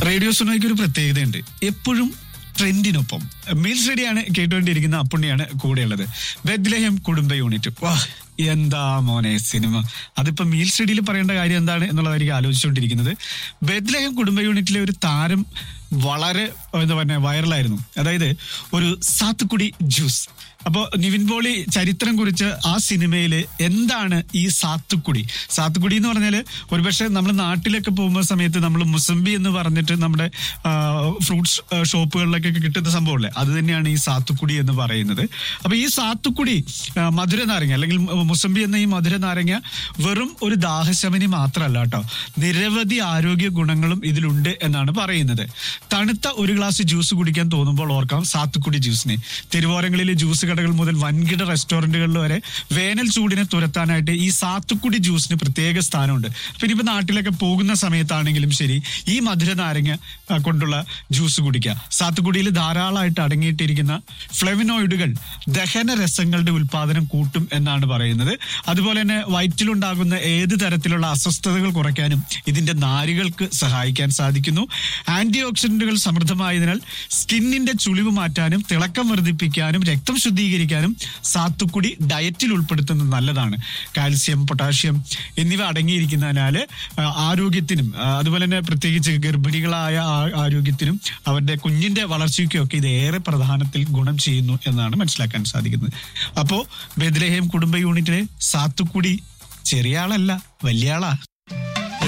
radio സുനോയ്ക്ക് ഒരു പ്രത്യേകതയുണ്ട് എപ്പോഴും ട്രെൻഡിനൊപ്പം മീൽസ് റെഡിയാണ് കേട്ടുകൊണ്ടിരിക്കുന്ന അപ്പുണ്ണിയാണ് കൂടെയുള്ളത് ബെദ്ലഹം കുടുംബ യൂണിറ്റ് വാ എന്താ മോനെ സിനിമ അതിപ്പോ മീൽസ് റെഡിയിൽ പറയേണ്ട കാര്യം എന്താണ് എന്നുള്ളതായിരിക്കും ആലോചിച്ചുകൊണ്ടിരിക്കുന്നത് ബെദ്ലഹം കുടുംബ യൂണിറ്റിലെ ഒരു താരം വളരെ എന്താ പറയുക വൈറലായിരുന്നു അതായത് ഒരു സാത്തുക്കുടി ജ്യൂസ് അപ്പോൾ നിവിൻ പോളി ചരിത്രം കുറിച്ച് ആ സിനിമയിൽ എന്താണ് ഈ സാത്തുക്കുടി സാത്തുക്കുടി എന്ന് പറഞ്ഞാൽ ഒരുപക്ഷെ നമ്മൾ നാട്ടിലൊക്കെ പോകുന്ന സമയത്ത് നമ്മൾ മുസംബി എന്ന് പറഞ്ഞിട്ട് നമ്മുടെ ഫ്രൂട്ട്സ് ഷോപ്പുകളിലൊക്കെ കിട്ടുന്ന സംഭവമല്ലേ അത് തന്നെയാണ് ഈ സാത്തുക്കുടി എന്ന് പറയുന്നത് അപ്പൊ ഈ സാത്തുക്കുടി ആ, മധുര നാരങ്ങ അല്ലെങ്കിൽ മുസംബി എന്ന ഈ മധുര നാരങ്ങ വെറും ഒരു ദാഹശമനി മാത്രമല്ല കേട്ടോ നിരവധി ആരോഗ്യ ഗുണങ്ങളും ഇതിലുണ്ട് എന്നാണ് പറയുന്നത് തണുത്ത ഒരു ഗ്ലാസ് ജ്യൂസ് കുടിക്കാൻ തോന്നുമ്പോൾ ഓർക്കാം സാത്തുക്കുടി ജ്യൂസിനെ തിരുവോരങ്ങളിലെ ജ്യൂസ് കടകൾ മുതൽ വൻകിട റെസ്റ്റോറന്റുകളിൽ വരെ വേനൽ ചൂടിനെ തുരത്താനായിട്ട് ഈ സാത്തുക്കുടി ജ്യൂസിന് പ്രത്യേക സ്ഥാനമുണ്ട് പിന്നെ ഇപ്പൊ നാട്ടിലൊക്കെ പോകുന്ന സമയത്താണെങ്കിലും ശരി ഈ മധുര നാരങ്ങ ആ, കൊണ്ടുള്ള ജ്യൂസ് കുടിക്കുക സാത്തുക്കുടിയിൽ ധാരാളമായിട്ട് അടങ്ങിയിട്ടിരിക്കുന്ന ഫ്ലെവിനോയിഡുകൾ ദഹന രസങ്ങളുടെ ഉൽപാദനം കൂട്ടും എന്നാണ് പറയുന്നത് അതുപോലെ തന്നെ വയറ്റിലുണ്ടാകുന്ന ഏത് തരത്തിലുള്ള അസ്വസ്ഥതകൾ കുറയ്ക്കാനും ഇതിന്റെ നാരുകൾക്ക് സഹായിക്കാൻ സാധിക്കുന്നു ആന്റി ഓക്സിഡന്റുകൾ സമൃദ്ധമായതിനാൽ സ്കിന്നിന്റെ ചുളിവ് മാറ്റാനും തിളക്കം വർദ്ധിപ്പിക്കാനും രക്തം ശുദ്ധീകരിക്കാനും സാത്തുക്കുടി ഡയറ്റിൽ ഉൾപ്പെടുത്തുന്നത് നല്ലതാണ് കാൽസ്യം പൊട്ടാഷ്യം എന്നിവ അടങ്ങിയിരിക്കുന്നതിനാല് ആ, ആരോഗ്യത്തിനും ആ, അതുപോലെ തന്നെ പ്രത്യേകിച്ച് ഗർഭിണികളായ ആ- ആരോഗ്യത്തിനും അവരുടെ കുഞ്ഞിന്റെ വളർച്ചയ്ക്കും ഒക്കെ ഇത് ഏറെ പ്രധാനത്തിൽ ഗുണം ചെയ്യുന്നു എന്നാണ് മനസ്സിലാക്കാൻ സാധിക്കുന്നത് അപ്പോ ബെദ്ലഹേം കുടുംബ യൂണിറ്റിലെ സാത്തുക്കുടി ചെറിയ ആളല്ല വലിയ ആളാ